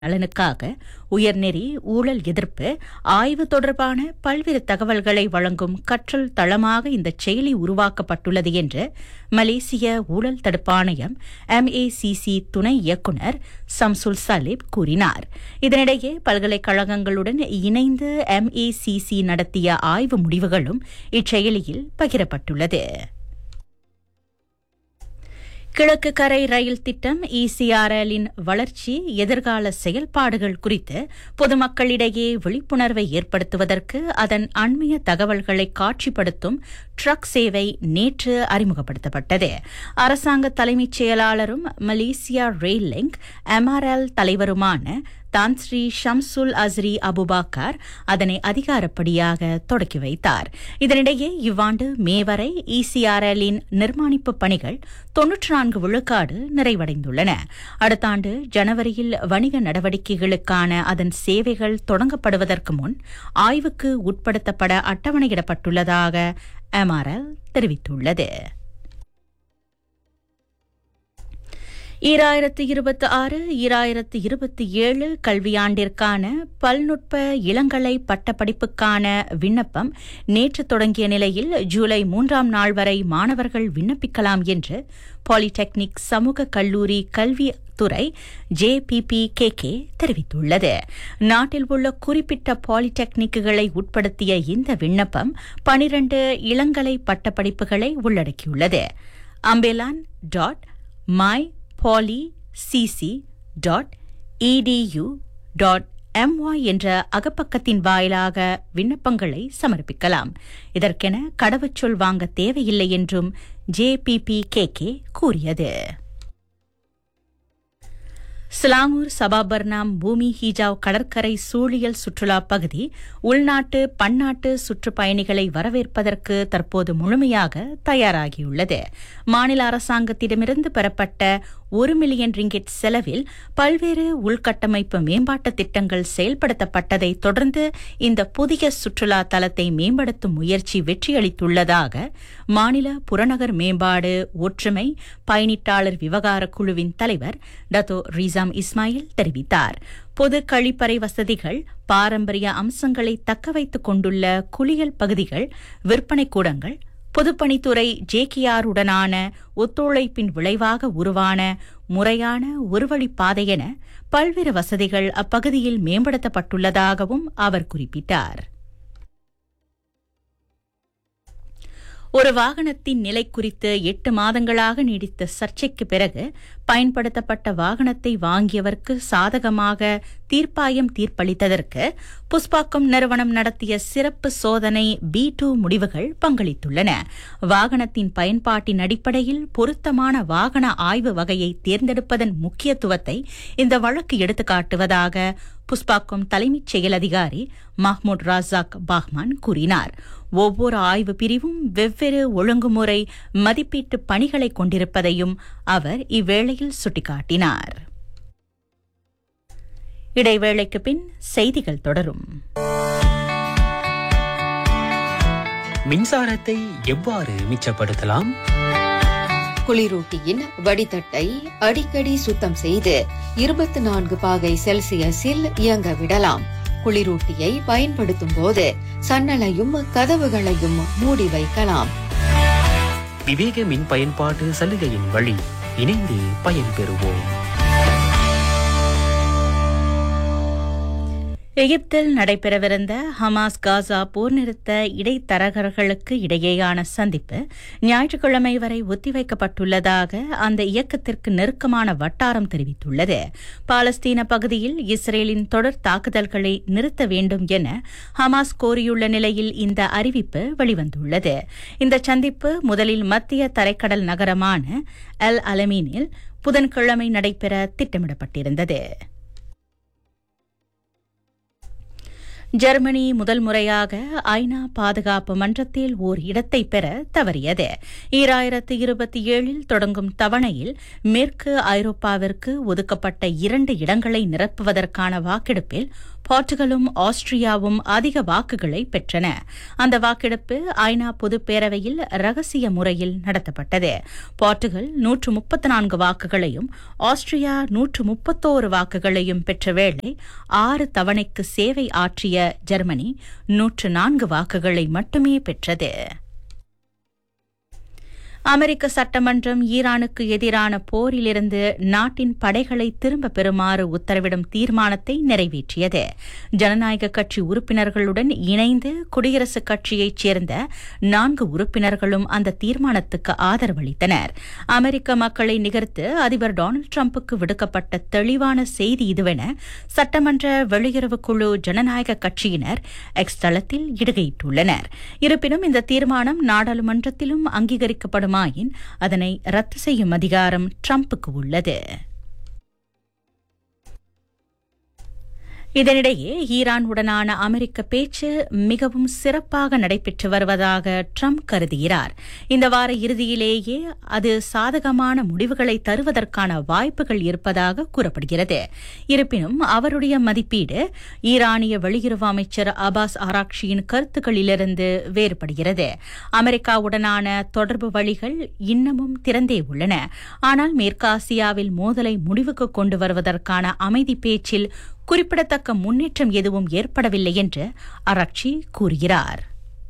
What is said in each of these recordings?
நலனுக்காக உயர்நெறி ஊழல் எதிர்ப்பு ஆய்வு தொடர்பான பல்வேறு தகவல்களை வழங்கும் கற்றல் தளமாக இந்த செயலி உருவாக்கப்பட்டுள்ளது என்று மலேசிய ஊழல் தடுப்பாணையம் எம்ஏசிசி துணை இயக்குநர் சம்சுல் சலீப் கூறினார் இதனிடையே பல்கலைக்கழகங்களுடன் இணைந்து எம்ஏசிசி நடத்திய ஆய்வு முடிவுகளும் இச்செயலியில் பகிரப்பட்டுள்ளது கிழக்கு கரை ரயில் திட்டம் இசிஆர்எல்லின் வளர்ச்சி எதிர்கால செயல்பாடுகள் குறித்து பொதுமக்களிடையே விழிப்புணர்வை ஏற்படுத்துவதற்கு அதன் அண்மைய தகவல்களை காட்சிப்படுத்தும் ட்ரக் சேவை நேற்று அறிமுகப்படுத்தப்பட்டது அரசாங்க தலைமைச் செயலாளரும் மலேசியா ரெயில் லிங்க் எம்ஆர்எல் தலைவருமான தான் ஸ்ரீ ஷம்சுல் அஸ்ரி அபுபாக்கர் அதனை அதிகாரப்படியாக தொடக்கி வைத்தார் இதனிடையே இவ்வாண்டு மே வரை இசிஆர்எல்லின் நிர்மாணிப்பு பணிகள் தொன்னூற்று நான்கு விழுக்காடு நிறைவடைந்துள்ளன அடுத்த ஆண்டு ஜனவரியில் வணிக நடவடிக்கைகளுக்கான அதன் சேவைகள் தொடங்கப்படுவதற்கு முன் ஆய்வுக்கு உட்படுத்தப்பட அட்டவணையிடப்பட்டுள்ளதாக எம்ஆர்எல் தெரிவித்துள்ளது ஈராயிரத்து இருபத்தி ஆறு ஈராயிரத்து இருபத்தி ஏழு கல்வியாண்டிற்கான பல்நுட்ப இளங்கலை பட்டப்படிப்புக்கான விண்ணப்பம் நேற்று தொடங்கிய நிலையில் ஜூலை மூன்றாம் நாள் வரை மாணவர்கள் விண்ணப்பிக்கலாம் என்று பாலிடெக்னிக் சமூக கல்லூரி கல்வி துறை ஜேபிபிகேகே தெரிவித்துள்ளது நாட்டில் உள்ள குறிப்பிட்ட பாலிடெக்னிக்குகளை உட்படுத்திய இந்த விண்ணப்பம் பனிரண்டு இளங்கலை பட்டப்படிப்புகளை உள்ளடக்கியுள்ளது ambelan dot my poly CC dot EDU dot MY என்ற அகப்பக்கத்தின் வாயிலாக விண்ணப்பங்களை சமர்ப்பிக்கலாம் இதற்கென கடவுச்சொல் வாங்க தேவையில்லை என்றும் ஜேபிபிகேகே கூறியது சிலாங்கூர் சபாபர்னாம் பூமி ஹீஜாவ் கடற்கரை சூழியல் சுற்றுலா பகுதி உள்நாட்டு பன்னாட்டு சுற்றுப்பயணிகளை வரவேற்பதற்கு தற்போது முழுமையாக தயாராகியுள்ளது மாநில அரசாங்கத்திடமிருந்து பெறப்பட்ட ஒரு மில்லியன் ரிங்கெட் செலவில் பல்வேறு உள்கட்டமைப்பு மேம்பாட்டு திட்டங்கள் செயல்படுத்தப்பட்டதை தொடர்ந்து இந்த புதிய சுற்றுலா தலத்தை மேம்படுத்தும் முயற்சி வெற்றியளித்துள்ளதாக மாநில புறநகர் மேம்பாடு ஒற்றுமை பயணிட்டாளர் விவகார குழுவின் தலைவர் டத்தோ ரிசாம் இஸ்மாயில் தெரிவித்தார் பொது கழிப்பறை வசதிகள் பாரம்பரிய அம்சங்களை தக்கவைத்துக் கொண்டுள்ள குளியல் பகுதிகள் விற்பனை கூடங்கள் பொதுப்பணித்துறை ஜேகேஆருடனான ஒத்துழைப்பின் விளைவாக உருவான முறையான ஒருவழிப்பாதை என பல்வேறு வசதிகள் அப்பகுதியில் மேம்படுத்தப்பட்டுள்ளதாகவும் அவர் குறிப்பிட்டார் ஒரு வாகனத்தின் நிலை குறித்து எட்டு மாதங்களாக நீடித்த சர்ச்சைக்கு பிறகு பயன்படுத்தப்பட்ட வாகனத்தை வாங்கியவருக்கு சாதகமாக தீர்ப்பாயம் தீர்ப்பளித்ததற்கு புஷ்பாக்கம் நிறுவனம் நடத்திய சிறப்பு சோதனை பி டூ முடிவுகள் பங்களித்துள்ளன வாகனத்தின் பயன்பாட்டின் அடிப்படையில் பொருத்தமான வாகன ஆய்வு வகையை தேர்ந்தெடுப்பதன் முக்கியத்துவத்தை இந்த வழக்கு எடுத்துக்காட்டுவதாக புஷ்பாக்கம் தலைமைச் செயல் அதிகாரி மஹ்மூத் ராசாக் பாஹ்மான் கூறினார் ஒவ்வொரு ஆய்வு பிரிவும் வெவ்வேறு ஒழுங்குமுறை மதிப்பீட்டு பணிகளை கொண்டிருப்பதையும் அவர் இவ்வேளையில் சுட்டிக்காட்டினார் இடைவேளைக்கு பின் செய்திகள் தொடரும் மின்சாரத்தை எவ்வாறு மிச்சப்படுத்தலாம் குளிரூட்டியின் வடிதட்டை அடிக்கடி சுத்தம் செய்து இருபத்தி நான்கு பாகை செல்சியஸில் இயங்க விடலாம் குளிரூட்டியை பயன்படுத்தும் போது சன்னலையும் கதவுகளையும் மூடி வைக்கலாம் விவேக மின் பயன்பாட்டு சலுகையின் வழி இணைந்து பயன்பெறுவோம் எகிப்தில் நடைபெறவிருந்த ஹமாஸ் காசா போர் நிறுத்த இடைத்தரகர்களுக்கு இடையேயான சந்திப்பு ஞாயிற்றுக்கிழமை வரை ஒத்திவைக்கப்பட்டுள்ளதாக அந்த இயக்கத்திற்கு நெருக்கமான வட்டாரம் தெரிவித்துள்ளது பாலஸ்தீன பகுதியில் இஸ்ரேலின் தொடர் தாக்குதல்களை நிறுத்த வேண்டும் என ஹமாஸ் கோரியுள்ள நிலையில் இந்த அறிவிப்பு வெளிவந்துள்ளது இந்த சந்திப்பு முதலில் மத்திய தரைக்கடல் நகரமான அல் அலமீனில் புதன்கிழமை நடைபெற திட்டமிடப்பட்டிருந்தது ஜெர்மனி முதல் முறையாக ஐநா பாதுகாப்பு மன்றத்தில் ஓர் இடத்தை பெற தவறியது ஈராயிரத்து இருபத்தி ஏழில் தொடங்கும் தவணையில் மேற்கு ஐரோப்பாவிற்கு ஒதுக்கப்பட்ட இரண்டு இடங்களை நிரப்புவதற்கான வாக்கெடுப்பில் போர்ச்சுகலும் ஆஸ்திரியாவும் அதிக வாக்குகளை பெற்றன அந்த வாக்கெடுப்பு ஐநா பொதுப் பேரவையில் ரகசிய முறையில் நடத்தப்பட்டது போர்ச்சுகல் நூற்று முப்பத்தி நான்கு வாக்குகளையும் ஆஸ்திரியா நூற்று முப்பத்தோரு வாக்குகளையும் பெற்ற வேளை ஆறு தவணைக்கு சேவை ஆற்றிய ஜெர்மனி நூற்று நான்கு வாக்குகளை மட்டுமே பெற்றது அமெரிக்க சட்டமன்றம் ஈரானுக்கு எதிரான போரிலிருந்து நாட்டின் படைகளை திரும்ப பெறுமாறு உத்தரவிடும் தீர்மானத்தை நிறைவேற்றியது ஜனநாயக கட்சி உறுப்பினர்களுடன் இணைந்து குடியரசுக் கட்சியைச் சேர்ந்த நான்கு உறுப்பினர்களும் அந்த தீர்மானத்துக்கு ஆதரவளித்தனர் அமெரிக்க மக்களை நிகர்த்து அதிபர் டொனால்டு டிரம்புக்கு விடுக்கப்பட்ட தெளிவான செய்தி இதுவென சட்டமன்ற வெளியுறவு குழு ஜனநாயக கட்சியினர் எக்ஸ் தளத்தில் இடுகையிட்டுள்ளனர் இருப்பினும் இந்த தீர்மானம் நாடாளுமன்றத்திலும் அங்கீகரிக்கப்படும் வேண்டுமாயின் அதனை ரத்து செய்யும் அதிகாரம் ட்ரம்புக்கு உள்ளது இதனிடையே ஈரானுடனான அமெரிக்க பேச்சு மிகவும் சிறப்பாக நடைபெற்று வருவதாக ட்ரம்ப் கருதுகிறார் இந்த வார இறுதியிலேயே அது சாதகமான முடிவுகளை தருவதற்கான வாய்ப்புகள் இருப்பதாக கூறப்படுகிறது இருப்பினும் அவருடைய மதிப்பீடு ஈரானிய வெளியுறவு அமைச்சர் அபாஸ் ஆராக்ஷியின் கருத்துக்களிலிருந்து வேறுபடுகிறது அமெரிக்காவுடனான தொடர்பு வழிகள் இன்னமும் திறந்தே உள்ளன ஆனால் மேற்காசியாவில் மோதலை முடிவுக்கு கொண்டு வருவதற்கான அமைதி பேச்சில் குறிப்பிடத்தக்க முன்னேற்றம் எதுவும் ஏற்படவில்லை என்று அராக்சி கூறுகிறார்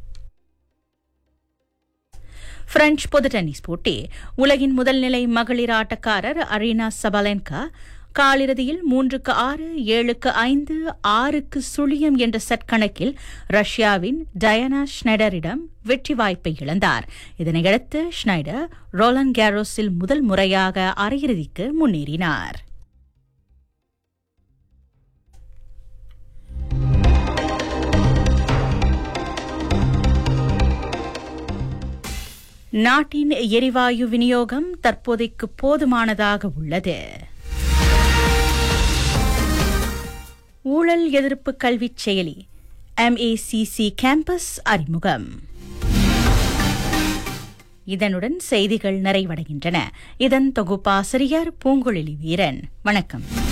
பிரெஞ்சு பொது டென்னிஸ் போட்டி உலகின் முதல்நிலை மகளிர் ஆட்டக்காரர் அரீனா சபாலென்கா காலிறுதியில் மூன்றுக்கு ஆறு ஏழுக்கு ஐந்து ஆறுக்கு சுழியம் என்ற செட் கணக்கில் ரஷ்யாவின் டயனா ஷ்னைடரிடம் வெற்றி வாய்ப்பை இழந்தார் இதனையடுத்து ஷ்னைடர் ரோலன் கேரோஸில் முதல் முறையாக அரையிறுதிக்கு முன்னேறினார் நாட்டின் எரிவாயு விநியோகம் தற்போதைக்கு போதுமானதாக உள்ளது ஊழல் எதிர்ப்பு கல்விச் செயலி எம்ஏசிசி கேம்பஸ் அறிமுகம் இதனுடன் செய்திகள் நிறைவடைகின்றன இதன் தொகுப்பாசிரியர் பூங்குழலி வீரன் வணக்கம்